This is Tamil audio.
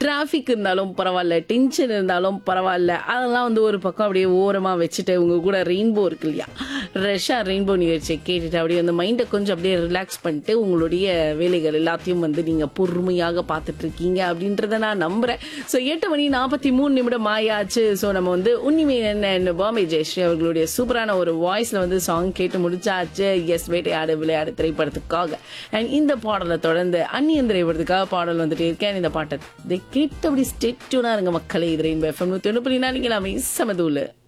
டிராஃபிக் இருந்தாலும் பரவாயில்ல டென்ஷன் இருந்தாலும் பரவாயில்ல அதெல்லாம் வந்து ஒரு பக்கம் அப்படியே ஓரமாக வச்சுட்டு உங்க கூட ரெயின்போ இருக்கு இல்லையா ரெஷா ரெயின்போ நிகழ்ச்சியை கேட்டுட்டு அப்படியே அந்த மைண்டை கொஞ்சம் அப்படியே ரிலாக்ஸ் பண்ணிட்டு உங்களுடைய வேலைகள் எல்லாத்தையும் வந்து நீங்கள் பொறுமையாக பார்த்துட்டு இருக்கீங்க அப்படின்றத நான் நம்புகிறேன் ஸோ எட்டு மணி நாற்பத்தி மூணு நிமிடம் ஆயாச்சு ஸோ நம்ம வந்து உண்மை என்ன பாம்பே ஜெயஸ்ரீ அவர்களுடைய சூப்பரான ஒரு வாய்ஸில் வந்து சாங் கேட்டு முடிச்சாச்சு எஸ் வேட்டையாடு விளையாடு திரைப்படத்துக்காக அண்ட் இந்த பாடலை தொடர்ந்து அந்நியன் திரைப்படத்துக்காக பாடல் வந்துட்டு இருக்கேன் இந்த பாட்டை கேட்டு அப்படி ஸ்டேட்யூனாக இருங்க மக்களே இது ரெயின்போ எஃப்எம் நூற்றி ஒன்று புள்ளி நாளைக்கு எல்லாமே சமதூள்